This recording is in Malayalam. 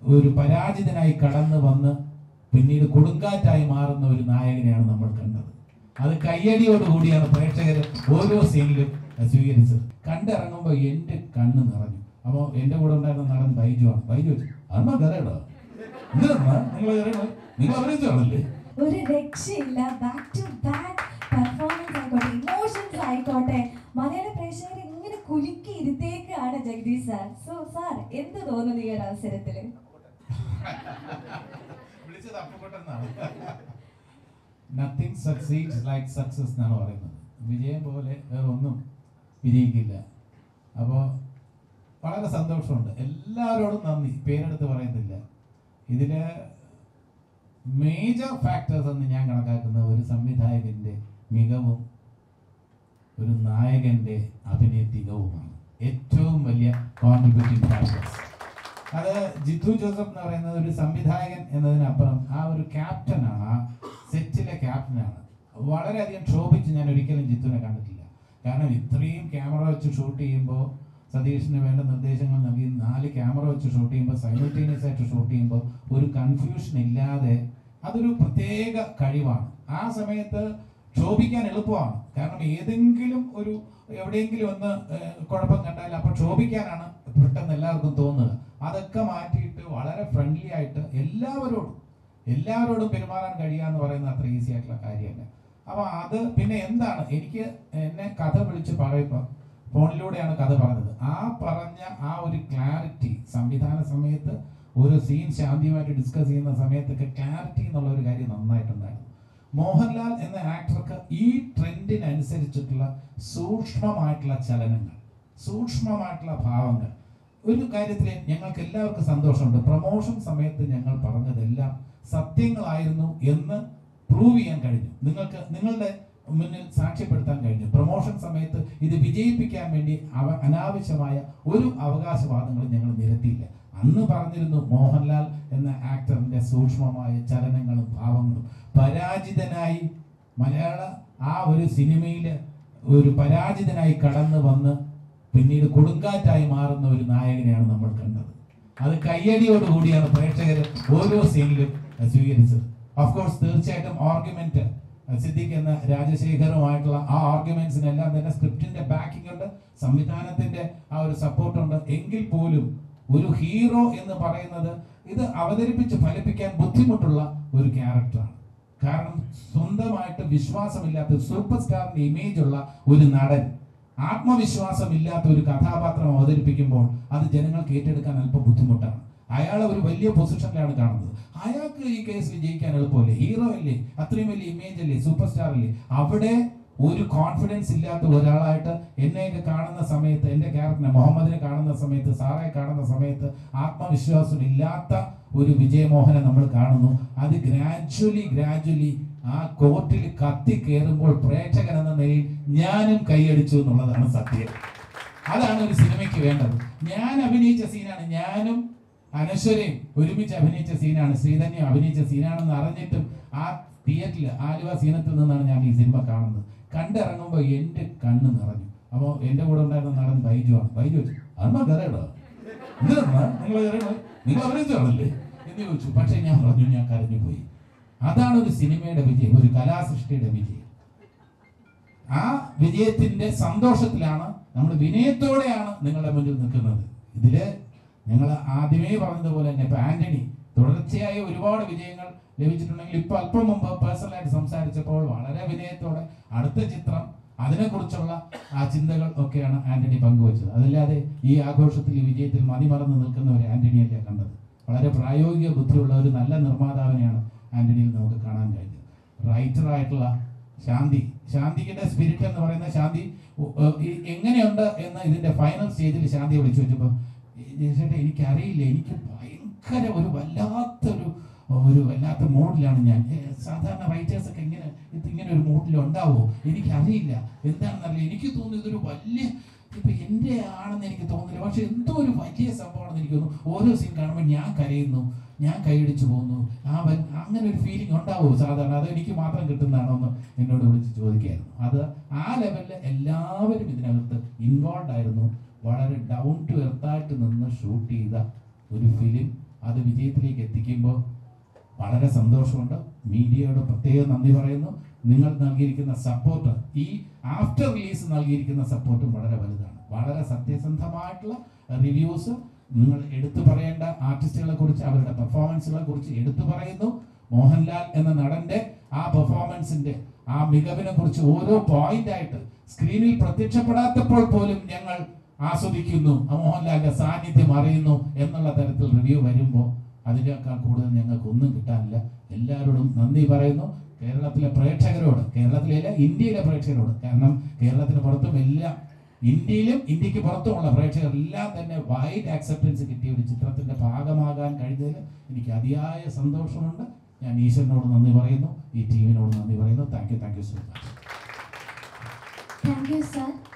ഒരു പരാജിതനായി കടന്നു വന്ന് പിന്നീട് കൊടുങ്കാറ്റായി മാറുന്ന ഒരു നായകനെയാണ് നമ്മൾ കണ്ടത് അത് കയ്യടിയോടുകൂടിയാണ് പ്രേക്ഷകർ ഓരോ സീനിലും സ്വീകരിച്ചത് കണ്ടിറങ്ങുമ്പോൾ എൻ്റെ കണ്ണ് നിറഞ്ഞു അപ്പോൾ എൻ്റെ കൂടെ ഉണ്ടായിരുന്ന നടൻ ബൈജു ആണ് ബൈജു ചോദിച്ചു അമ്മ കരയടോ എന്തിനാ നിങ്ങൾ കരയണോ നിങ്ങൾ അഭിനയിച്ചാണല്ലേ ഒരു രക്ഷയില്ല ബാക്ക് ടു ബാക്ക് പെർഫോമൻസ് ആയിക്കോട്ടെ ഇമോഷൻസ് ആയിക്കോട്ടെ മലയാള പ്രേക്ഷകരെ ഇങ്ങനെ കുലുക്കി ഇരുത്തേക്കാണ് ജഗദീഷ് സാർ സോ സാർ എന്ത് തോന്നുന്നു ഈ ഒരു അവസരത്തില് വിളിച്ചത് അപ്പുകൊട്ടെന്നാണ് നത്തിങ് സക്സീഡ്സ് ലൈക്ക് സക്സസ് എന്നാണ് പറയുന്നത് വിജയം പോലെ വേറെ ഒന്നും വിജയിക്കില്ല അപ്പോൾ വളരെ സന്തോഷമുണ്ട് എല്ലാവരോടും നന്ദി പേരെടുത്ത് പറയുന്നില്ല ഇതിൽ മേജർ ഫാക്ടേഴ്സ് എന്ന് ഞാൻ കണക്കാക്കുന്ന ഒരു സംവിധായകന്റെ മികവും ഒരു നായകന്റെ അഭിനയ തികവുമാണ് ഏറ്റവും വലിയ കോൺട്രിബ്യൂട്ടിംഗ് ഫാക്ടേഴ്സ് അത് ജിത്തു ജോസഫ് എന്ന് പറയുന്നത് ഒരു സംവിധായകൻ എന്നതിനപ്പുറം ആ ഒരു ക്യാപ്റ്റനാണ് ആ സെറ്റിലെ ക്യാപ്റ്റനാണ് വളരെയധികം ക്ഷോഭിച്ച് ഞാൻ ഒരിക്കലും ജിത്തുവിനെ കണ്ടിട്ടില്ല കാരണം ഇത്രയും ക്യാമറ വെച്ച് ഷൂട്ട് ചെയ്യുമ്പോൾ സതീഷിന് വേണ്ട നിർദ്ദേശങ്ങൾ നൽകി നാല് ക്യാമറ വെച്ച് ഷൂട്ട് ചെയ്യുമ്പോൾ സൈമിൾട്ടേനിയസ് ആയിട്ട് ഷൂട്ട് ചെയ്യുമ്പോൾ ഒരു കൺഫ്യൂഷൻ ഇല്ലാതെ അതൊരു പ്രത്യേക കഴിവാണ് ആ സമയത്ത് ക്ഷോഭിക്കാൻ എളുപ്പമാണ് കാരണം ഏതെങ്കിലും ഒരു എവിടെയെങ്കിലും ഒന്ന് ഏഹ്, കുഴപ്പം കണ്ടാൽ അപ്പോൾ ക്ഷോഭിക്കാനാണ് പെട്ടെന്ന് എല്ലാവർക്കും തോന്നുക അതൊക്കെ മാറ്റിയിട്ട് വളരെ ഫ്രണ്ട്ലി ആയിട്ട് എല്ലാവരോടും എല്ലാവരോടും പെരുമാറാൻ കഴിയുക എന്ന് പറയുന്നത് അത്ര ഈസി ആയിട്ടുള്ള കാര്യമല്ല അപ്പൊ അത് പിന്നെ എന്താണ് എനിക്ക് എന്നെ കഥ വിളിച്ച് പറയുമ്പോൾ ഫോണിലൂടെയാണ് കഥ പറഞ്ഞത് ആ പറഞ്ഞ ആ ഒരു ക്ലാരിറ്റി സംവിധാന സമയത്ത് ഒരു സീൻ ശാന്തിയുമായിട്ട് ഡിസ്കസ് ചെയ്യുന്ന സമയത്തൊക്കെ ക്ലാരിറ്റി എന്നുള്ള ഒരു കാര്യം നന്നായിട്ടുണ്ടായിരുന്നു മോഹൻലാൽ എന്ന ആക്ടർക്ക് ഈ ട്രെൻഡിനനുസരിച്ചിട്ടുള്ള സൂക്ഷ്മമായിട്ടുള്ള ചലനങ്ങൾ സൂക്ഷ്മമായിട്ടുള്ള ഭാവങ്ങൾ ഒരു കാര്യത്തിൽ ഞങ്ങൾക്ക് എല്ലാവർക്കും സന്തോഷമുണ്ട് പ്രൊമോഷൻ സമയത്ത് ഞങ്ങൾ പറഞ്ഞതെല്ലാം സത്യങ്ങളായിരുന്നു എന്ന് പ്രൂവ് ചെയ്യാൻ കഴിഞ്ഞു നിങ്ങൾക്ക് നിങ്ങളുടെ മുന്നിൽ സാക്ഷ്യപ്പെടുത്താൻ കഴിഞ്ഞു പ്രൊമോഷൻ സമയത്ത് ഇത് വിജയിപ്പിക്കാൻ വേണ്ടി അവ അനാവശ്യമായ ഒരു അവകാശവാദങ്ങളും ഞങ്ങൾ നിരത്തിയില്ല അന്ന് പറഞ്ഞിരുന്നു മോഹൻലാൽ എന്ന ആക്ടറിന്റെ സൂക്ഷ്മമായ ചലനങ്ങളും ഭാവങ്ങളും പരാജിതനായി മലയാള ആ ഒരു സിനിമയില് ഒരു പരാജിതനായി കടന്നു വന്ന് പിന്നീട് കൊടുങ്കാറ്റായി മാറുന്ന ഒരു നായകനെയാണ് നമ്മൾ കണ്ടത് അത് കയ്യടിയോടുകൂടിയാണ് പ്രേക്ഷകർ ഓരോ സീനിലും സ്വീകരിച്ചത് ഓഫ് കോഴ്സ് തീർച്ചയായിട്ടും ആർഗ്യുമെന്റ് സിദ്ദിഖ് എന്ന രാജശേഖറുമായിട്ടുള്ള ആ ആർഗ്യുമെന്റ്സിനെല്ലാം തന്നെ സ്ക്രിപ്റ്റിന്റെ ബാക്കിംഗ് ഉണ്ട് സംവിധാനത്തിന്റെ ആ ഒരു സപ്പോർട്ട് ഉണ്ട് എങ്കിൽ പോലും ഒരു ഹീറോ എന്ന് പറയുന്നത് ഇത് അവതരിപ്പിച്ച് ഫലിപ്പിക്കാൻ ബുദ്ധിമുട്ടുള്ള ഒരു ക്യാരക്ടറാണ് കാരണം സ്വന്തമായിട്ട് വിശ്വാസമില്ലാത്ത സൂപ്പർ സ്റ്റാറിന്റെ ഇമേജ് ഉള്ള ഒരു നടൻ ആത്മവിശ്വാസമില്ലാത്ത ഒരു കഥാപാത്രം അവതരിപ്പിക്കുമ്പോൾ അത് ജനങ്ങൾക്ക് ഏറ്റെടുക്കാൻ അല്പം ബുദ്ധിമുട്ടാണ് അയാളെ ഒരു വലിയ പൊസിഷനിലാണ് കാണുന്നത് അയാൾക്ക് ഈ കേസിൽ ജയിക്കാൻ എളുപ്പമല്ലേ ഹീറോ അല്ലേ അത്രയും വലിയ ഇമേജ് അല്ലേ സൂപ്പർ സ്റ്റാർ അല്ലേ അവിടെ ഒരു കോൺഫിഡൻസ് ഇല്ലാത്ത ഒരാളായിട്ട് എന്നെയൊക്കെ കാണുന്ന സമയത്ത് എൻ്റെ ക്യാരക്ടറിനെ മുഹമ്മദിനെ കാണുന്ന സമയത്ത് സാറെ കാണുന്ന സമയത്ത് ആത്മവിശ്വാസം ഇല്ലാത്ത ഒരു വിജയമോഹനെ നമ്മൾ കാണുന്നു അത് ഗ്രാജുവലി ഗ്രാജുവലി ആ കോർട്ടിൽ കത്തി കയറുമ്പോൾ പ്രേക്ഷകൻ എന്ന നിലയിൽ ഞാനും കൈയടിച്ചു എന്നുള്ളതാണ് സത്യം അതാണ് ഒരു സിനിമയ്ക്ക് വേണ്ടത് ഞാൻ അഭിനയിച്ച സീനാണ് ഞാനും അനശ്വരയും ഒരുമിച്ച് അഭിനയിച്ച സീനാണ് ശ്രീധന്യം അഭിനയിച്ച സീനാണെന്ന് അറിഞ്ഞിട്ടും ആ തിയേറ്ററിൽ ആലുവ സീനത്തിൽ നിന്നാണ് ഞാൻ ഈ സിനിമ കാണുന്നത് കണ്ടിറങ്ങുമ്പോൾ എൻ്റെ കണ്ണ് നിറഞ്ഞു അപ്പോൾ എൻ്റെ കൂടെ ഉണ്ടായിരുന്ന നടൻ ബൈജു ആണ് ബൈജു ചോദിച്ചു അമ്മ കരയടോ എന്തിനാ നിങ്ങൾ കരയണോ നിങ്ങൾ അഭിനയിച്ചാണല്ലേ എന്ന് ചോദിച്ചു പക്ഷെ ഞാൻ പറഞ്ഞു ഞാൻ കരഞ്ഞു പോയി അതാണ് ഒരു സിനിമയുടെ വിജയം ഒരു കലാസൃഷ്ടിയുടെ വിജയം ആ വിജയത്തിന്റെ സന്തോഷത്തിലാണ് നമ്മൾ വിനയത്തോടെയാണ് നിങ്ങളുടെ മുന്നിൽ നിൽക്കുന്നത് ഇതില് ഞങ്ങൾ ആദ്യമേ പറഞ്ഞതുപോലെ തന്നെ ഇപ്പൊ ആന്റണി തുടർച്ചയായ ഒരുപാട് വിജയങ്ങൾ ലഭിച്ചിട്ടുണ്ടെങ്കിൽ ഇപ്പൊ അല്പം മുമ്പ് പേഴ്സണലായിട്ട് സംസാരിച്ചപ്പോൾ വളരെ വിനയത്തോടെ അടുത്ത ചിത്രം അതിനെക്കുറിച്ചുള്ള ആ ചിന്തകൾ ഒക്കെയാണ് ആന്റണി പങ്കുവച്ചത് അതല്ലാതെ ഈ ആഘോഷത്തിൽ ഈ വിജയത്തിൽ മതിമറന്ന് നിൽക്കുന്ന ഒരു ആന്റണിയല്ല കണ്ടത് വളരെ പ്രായോഗിക ബുദ്ധിയുള്ള ഒരു നല്ല നിർമ്മാതാവിനെയാണ് ആന്റണിയിൽ നമുക്ക് കാണാൻ കഴിഞ്ഞത് റൈറ്റർ ആയിട്ടുള്ള ശാന്തി ശാന്തിയുടെ സ്പിരിറ്റ് എന്ന് പറയുന്ന ശാന്തി ഉ- ഉ- ഈ- എങ്ങനെയുണ്ട് എന്ന് ഇതിന്റെ ഫൈനൽ സ്റ്റേജിൽ ശാന്തിയെ വിളിച്ചു വെച്ചപ്പോൾ ചേട്ടാ എനിക്കറിയില്ല എനിക്ക് ഭയങ്കര ഒരു വല്ലാത്തൊരു ഒരു വല്ലാത്ത മൂഡിലാണ് ഞാൻ ഏ, സാധാരണ റൈറ്റേഴ്സ് ഒക്കെ ഇങ്ങനെ ഇത് ഇങ്ങനെ ഒരു മൂഡിൽ ഉണ്ടാവോ എനിക്കറിയില്ല എന്താണെന്നറിയില്ല എനിക്ക് തോന്നുന്നു ഇതൊരു വലിയ ഇപ്പൊ എന്റെ ആണെന്ന് എനിക്ക് തോന്നുന്നില്ല പക്ഷെ എന്തോ ഒരു വലിയ സംഭവമാണെന്ന് എനിക്ക് തോന്നുന്നു ഓരോ സീൻ കാണുമ്പോൾ ഞാൻ കരയുന്നു ഞാൻ കൈയടിച്ചു പോകുന്നു ആ വൻ- അങ്ങനെ ഒരു ഫീലിംഗ് ഉണ്ടാവുമോ സാധാരണ അത് എനിക്ക് മാത്രം കിട്ടുന്നതാണോ എന്ന് എന്നോട് വിളിച്ച് ചോദിക്കായിരുന്നു അത് ആ ലെവലിൽ എല്ലാവരും ഇതിനകത്ത് ഇൻവോൾവ് ആയിരുന്നു വളരെ ഡൗൺ ടു എർത്തായിട്ട് നിന്ന് ഷൂട്ട് ചെയ്ത ഒരു ഫിലിം അത് വിജയത്തിലേക്ക് എത്തിക്കുമ്പോൾ വളരെ സന്തോഷമുണ്ട് മീഡിയയോട് പ്രത്യേകം നന്ദി പറയുന്നു നിങ്ങൾ നൽകിയിരിക്കുന്ന സപ്പോർട്ട് ഈ ആഫ്റ്റർ റിലീസ് നൽകിയിരിക്കുന്ന സപ്പോർട്ടും വളരെ വലുതാണ് വളരെ സത്യസന്ധമായിട്ടുള്ള റിവ്യൂസ് നിങ്ങൾ എടുത്തു പറയേണ്ട ആർട്ടിസ്റ്റുകളെ കുറിച്ച് അവരുടെ പെർഫോമൻസുകളെ കുറിച്ച് എടുത്തു പറയുന്നു മോഹൻലാൽ എന്ന നടന്റെ ആ പെർഫോമൻസിന്റെ ആ മികവിനെ കുറിച്ച് ഓരോ പോയിന്റ് ആയിട്ട് സ്ക്രീനിൽ പ്രത്യക്ഷപ്പെടാത്തപ്പോൾ പോലും ഞങ്ങൾ ആസ്വദിക്കുന്നു ആ മോഹൻലാലിന്റെ സാന്നിധ്യം അറിയുന്നു എന്നുള്ള തരത്തിൽ റിവ്യൂ വരുമ്പോൾ അതിനേക്കാൾ കൂടുതൽ ഞങ്ങൾക്ക് ഒന്നും കിട്ടാനില്ല എല്ലാവരോടും നന്ദി പറയുന്നു കേരളത്തിലെ പ്രേക്ഷകരോട് കേരളത്തിലെ ഇന്ത്യയിലെ പ്രേക്ഷകരോട് കാരണം കേരളത്തിന് പുറത്തും എല്ലാം ഇന്ത്യയിലും ഇന്ത്യക്ക് പുറത്തുമുള്ള പ്രേക്ഷകർ എല്ലാം തന്നെ വൈഡ് ആക്സെപ്റ്റൻസ് കിട്ടിയ ഒരു ചിത്രത്തിന്റെ ഭാഗമാകാൻ കഴിഞ്ഞതിൽ എനിക്ക് അതിയായ സന്തോഷമുണ്ട് ഞാൻ ഈശ്വരനോട് നന്ദി പറയുന്നു ഈ ടീമിനോട് നന്ദി പറയുന്നു thank you thank you so much thank you sir